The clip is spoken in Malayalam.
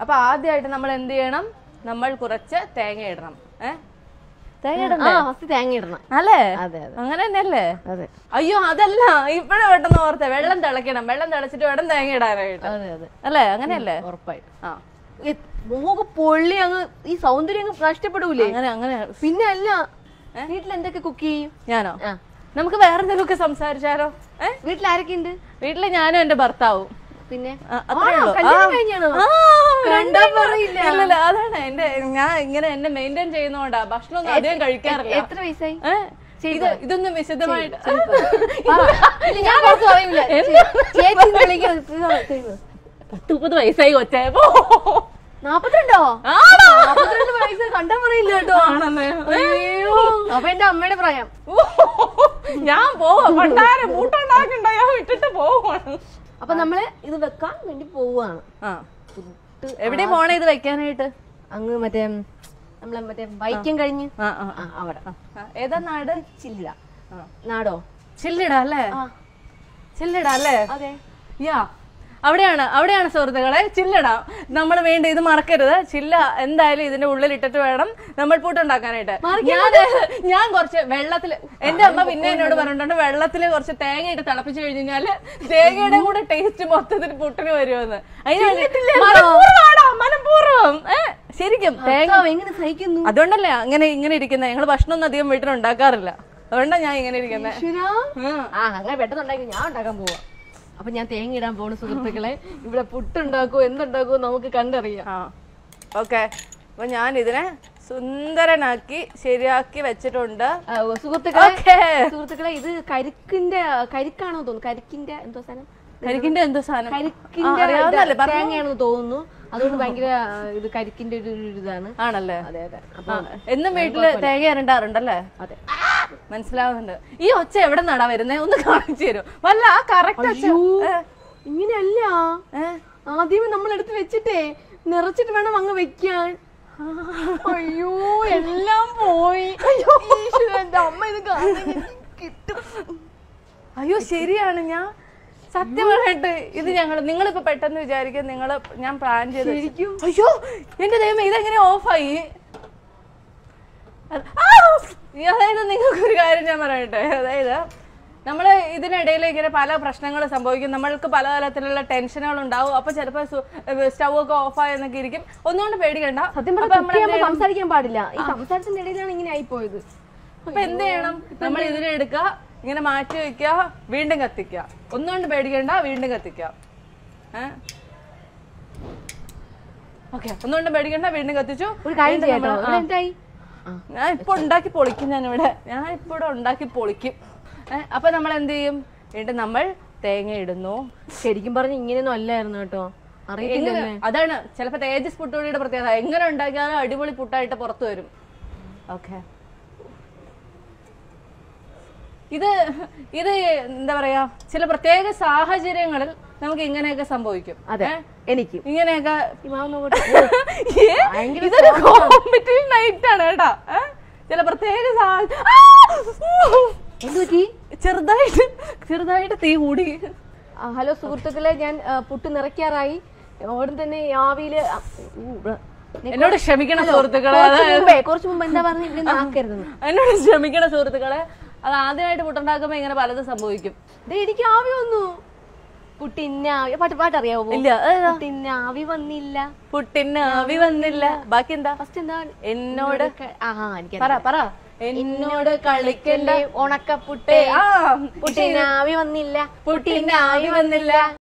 അപ്പൊ ആദ്യമായിട്ട് നമ്മൾ എന്ത് ചെയ്യണം നമ്മൾ കുറച്ച് തേങ്ങ ഇടണം ഏ തേങ്ങ ആ ഇടണ്ടേ ഫസ്റ്റ് തേങ്ങ ഇടണം അല്ലേ അതെ അതെ അങ്ങനെ തന്നെയല്ലേ അതെ അയ്യോ അതല്ല ഇപ്പഴും പെട്ടെന്ന് ഓർത്തെ വെള്ളം തിളയ്ക്കണം വെള്ളം തിളച്ചിട്ട് വേണം തേങ്ങ ഇടാനായിട്ട് അതെ അതെ അല്ലേ അങ്ങനെയല്ലേ ഉറപ്പായിട്ട് ആ ഈ മുഖം പൊള്ളി അങ്ങ് ഈ സൗന്ദര്യം അങ്ങ് നഷ്ടപ്പെടൂലേ അങ്ങനെ അങ്ങനെ പിന്നെ അല്ല വീട്ടിൽ എന്തൊക്കെ കുക്ക് ചെയ്യും ഞാനോ ആ. നമുക്ക് വേറെ എന്തെങ്കിലുമൊക്കെ സംസാരിച്ചാലോ ഏ വീട്ടിൽ ആരൊക്കെ ഉണ്ട് വീട്ടില് ഞാനും എന്റെ ഭർത്താവും പിന്നെ ആ, അത്രേ ആണോ? ഉള്ളൂ. കല്യാണം ആ. കഴിഞ്ഞാണോ? ആ, കണ്ടാ രണ്ടും പറയില്ല. ഇല്ലില്ല, അതാണ് എന്റെ ഞാൻ ഇങ്ങനെ എന്നെ മെയിൻറ്റെയിൻ ചെയ്യുന്നോണ്ടാ ഭക്ഷണം ഒന്നും അധികം കഴിക്കാറില്ല എത്ര വയസ്സായി ഏ? ശരി, ഇത് ഇതൊന്നും വിശദമായിട്ട് പറ. ഇല്ല, ഞാൻ പുറത്ത് പറയൂല. ചേച്ചി എന്ന് വിളിക്കാം. ഇത് പത്ത് മുപ്പത് വയസ്സായി കൊച്ചായപ്പോ നാപ്പത്തിരണ്ടോ ആണോ? നാപ്പത്തിരണ്ട് വയസ്സ് കണ്ടാ പറയില്ല കേട്ടോ ആണെന്ന്. അയ്യോ അപ്പൊ എന്റെ അമ്മയുടെ പ്രായം ഓ, ഞാൻ പോവാ പണ്ടാരം കൂട്ടുണ്ടാക്കണ്ട ഞാൻ വിട്ടിട്ട് പോവാണ് അപ്പൊ നമ്മള് ഇത് വെക്കാൻ വേണ്ടി പോവാണ് ആ എവിടെ പോണേ ഇത് വെക്കാനായിട്ട് അങ്ങ് മറ്റേ നമ്മളെ മറ്റേ വൈക്കം കഴിഞ്ഞ് ആ ആ ആ, അവിടെ ആ. ഏതാ നാട് ചില്ല ആ. നാടോ ചില്ലിട അല്ലേ ആ ചില്ലിട അല്ലേ അതെ യാ അവിടെയാണ് അവിടെയാണ് സുഹൃത്തുക്കളെ ചില്ലിട നമ്മൾ വേണ്ട ഇത് മറക്കരുത് ചില്ല എന്തായാലും ഇതിന്റെ ഉള്ളിൽ ഇട്ടിട്ട് വേണം നമ്മൾ പൂട്ടുണ്ടാക്കാനായിട്ട് ഞാൻ ഞാൻ കുറച്ച് വെള്ളത്തിൽ എന്റെ അമ്മ പിന്നെ എന്നോട് പറഞ്ഞിട്ടുണ്ട് വെള്ളത്തിൽ കുറച്ച് തേങ്ങ ഇട്ട് തിളപ്പിച്ചു കഴിഞ്ഞു കഴിഞ്ഞാല് തേങ്ങയുടെ കൂടെ ടേസ്റ്റ് മൊത്തത്തിൽ പുട്ടിന് വരുമെന്ന് അതിന് മനഃപൂർവ്വമാടാ, മനഃപൂർവ്വം ഏ ശരിക്കും തേങ്ങ ഭർത്താവ് എങ്ങനെ സഹിക്കുന്നു അതുകൊണ്ടല്ലേ അങ്ങനെ ഇങ്ങനെ ഇരിക്കുന്നത് ഞങ്ങൾ ഭക്ഷണം ഒന്നും അധികം വീട്ടിൽ ഉണ്ടാക്കാറില്ല അതുകൊണ്ടാ ഞാൻ ഇങ്ങനെ ഇരിക്കുന്നത് ഈശ്വരാ. ആ അങ്ങനെ പെട്ടെന്ന് ഉണ്ടാക്കി ഞാൻ ഉണ്ടാക്കാൻ പോവാ അപ്പൊ ഞാൻ തേങ്ങ ഇടാൻ പോണ സുഹൃത്തുക്കളെ ഇവിടെ പുട്ടുണ്ടാക്കോ എന്തുണ്ടാക്കോ നമുക്ക് കണ്ടറിയാം ആ ഓക്കെ അപ്പൊ ഞാൻ ഇതിനെ സുന്ദരനാക്കി ശരിയാക്കി വെച്ചിട്ടുണ്ട് ആ, ഓ, സുഹൃത്തുക്കളെ ഓക്കേ സുഹൃത്തുക്കളെ ഇത് കരിക്കിന്റെ കരിക്കാണോ തോന്നുന്നു കരിക്കിന്റെ എന്തോ സാധനം കരിക്കിന്റെ എന്തോ സാധനം കരിക്കിന്റെ ആ, അറിയാവുന്നതല്ലേ? ഇതാ, തേങ്ങയാണെന്ന് തോന്നുന്നു അതുകൊണ്ട് ഭയങ്കര ആ, ഇത് കരിക്കിന്റെ ഒരു ഒരു ഇതാണ് ആണല്ലേ അതെ അതെ ആ, എന്നും വീട്ടില് തേങ്ങ ഇരണ്ടാറുണ്ടല്ലേ അതെ മനസ്സിലാവുന്നുണ്ട് ഈ ഒച്ച എവിടെ നടാ വരുന്നേ ഒന്ന് കാണിച്ചു തരും വല്ല കറക്റ്റ് ഒച്ച ഏ, ഇങ്ങനെയല്ല ഏ? ആദ്യമേ നമ്മൾ എടുത്ത് വെച്ചിട്ടേ നിറച്ചിട്ട് വേണം അങ്ങ് വെക്കാൻ അയ്യോ എല്ലാം പോയി ഈശ്വരാ, എന്റെ അമ്മ ഇത് കാണുന്നെങ്കിൽ കിട്ടും അയ്യോ ശരിയാണ് ഞാൻ സത്യമായിട്ട് ഇത് ഞങ്ങൾ നിങ്ങളിപ്പോ പെട്ടെന്ന് വിചാരിക്കും നിങ്ങൾ ഞാൻ പ്ലാൻ ചെയ്ത് വെച്ച- ശരിക്കും? അയ്യോ എന്റെ ദൈവം ഇതെങ്ങനെ ഓഫായി അത്- ആ! ഈ അതായത് നിങ്ങൾക്ക് ഒരു കാര്യം ഞാൻ പറയട്ടെ അതായത് നമ്മൾ ഇതിനിടയിൽ ഇങ്ങനെ പല പ്രശ്നങ്ങൾ സംഭവിക്കും നമ്മൾക്ക് പലതരത്തിലുള്ള ടെൻഷനുകൾ ഉണ്ടാവും അപ്പൊ ചിലപ്പോൾ സ്റ്റൗ ഒക്കെ ഓഫായി എന്നൊക്കെ ഇരിക്കും ഒന്നുകൊണ്ട് പേടിക്കണ്ട സത്യം അപ്പൊ പറഞ്ഞാൽ നമ്മൾ എന്ത് ചെയ്യണം? സംസാരിക്കാൻ പാടില്ല ഈ സംസാരത്തിന്റെ ഇടയിലാണ് ഇങ്ങനെ ആയിപ്പോയത് അപ്പൊ എന്ത് ചെയ്യണം നമ്മൾ ഇതിനെ എടുക്കുക ഇങ്ങനെ മാറ്റി വെക്കുക വീണ്ടും കത്തിക്കുക ഒന്നുകൊണ്ട് പേടിക്കണ്ട വീണ്ടും കത്തിക്കുക ഓക്കെ ഒന്നുകൊണ്ട് പേടിക്കണ്ട വീണ്ടും കത്തിച്ചു ഒരു കാര്യം വീണ്ടും ചെയ്യാട്ടോ നമ്മള് ഇവിടെ ആ. എന്തായി ഞാൻ ഇപ്പൊ ഉണ്ടാക്കി പൊളിക്കും ഞാൻ ഇവിടെ ഞാൻ ഇപ്പൊ ഇവിടെ ഉണ്ടാക്കി പൊളിക്കും ഏഹ് അപ്പൊ നമ്മൾ എന്ത് ചെയ്യും വീണ്ടും നമ്മൾ തേങ്ങ ഇടുന്നു ശരിക്കും പറഞ്ഞ ഇങ്ങനെയൊന്നും അല്ലായിരുന്നു കേട്ടോ അറിയത്തില്ല എങ്ങനെ അതാണ് ചിലപ്പോ തേജസ് പുട്ടുപൊടിയുടെ പ്രത്യേകത എങ്ങനെ ഉണ്ടാക്കിയാലും അടിപൊളി പുട്ടായിട്ട് പുറത്തു വരും ഓക്കെ ഇത് ഇത് എന്താ പറയാ ചില പ്രത്യേക സാഹചര്യങ്ങളിൽ നമുക്ക് ഇങ്ങനെയൊക്കെ സംഭവിക്കും അതെ ഏ? എനിക്ക് ഇങ്ങനെയൊക്കെ ഈ മാവ് നോക്കട്ടെ. ഏ? ഭയങ്കര ഇതൊരു കോമ്പറ്റീവ് നൈറ്റ് ആണ് കേട്ടാ ഏ? ചില പ്രത്യേക സാഹചര്യം ആ! എന്ത് പറ്റി ചെറുതായിട്ട് ചെറുതായിട്ട് തീ കൂടി ആ, ഹലോ സുഹൃത്തുക്കളെ ഞാൻ ആ, പുട്ട് നിറയ്ക്കാറായി ഉടൻ തന്നെ ഈ ആവിയില് ആ, ഊ, ഇവിടെ. എന്നോട് ക്ഷമിക്കണം സുഹൃത്തുക്കളെ കുറച്ച് അതായത് മുമ്പേ കുറച്ച് മുമ്പ് എന്താ പറഞ്ഞ ഇവിടെ ആക്കരുതെന്ന് എന്നോട് ക്ഷമിക്കണം സുഹൃത്തുക്കളെ അത് ആദ്യമായിട്ട് പുട്ടുണ്ടാക്കുമ്പോ ഇങ്ങനെ പലതും സംഭവിക്കും ദേ, എനിക്ക് ആവി വന്നു പുട്ടിന്ന ആവി പാട്ട് പാട്ട് അറിയാവോ ഇല്ല ഏതാ? പുട്ടിന്ന ആവി വന്നില്ല പുട്ടിന് ആവി വന്നില്ല ബാക്കി എന്താ ഫസ്റ്റ് എന്താ എന്നോട് ആഹാ എനിക്ക് പറ പറ എന്നോട് കളിക്കല്ലേ ഉണക്കപ്പുട്ട് ആ പുട്ടിന് ആവി വന്നില്ല പുട്ടിന് ആവി വന്നില്ല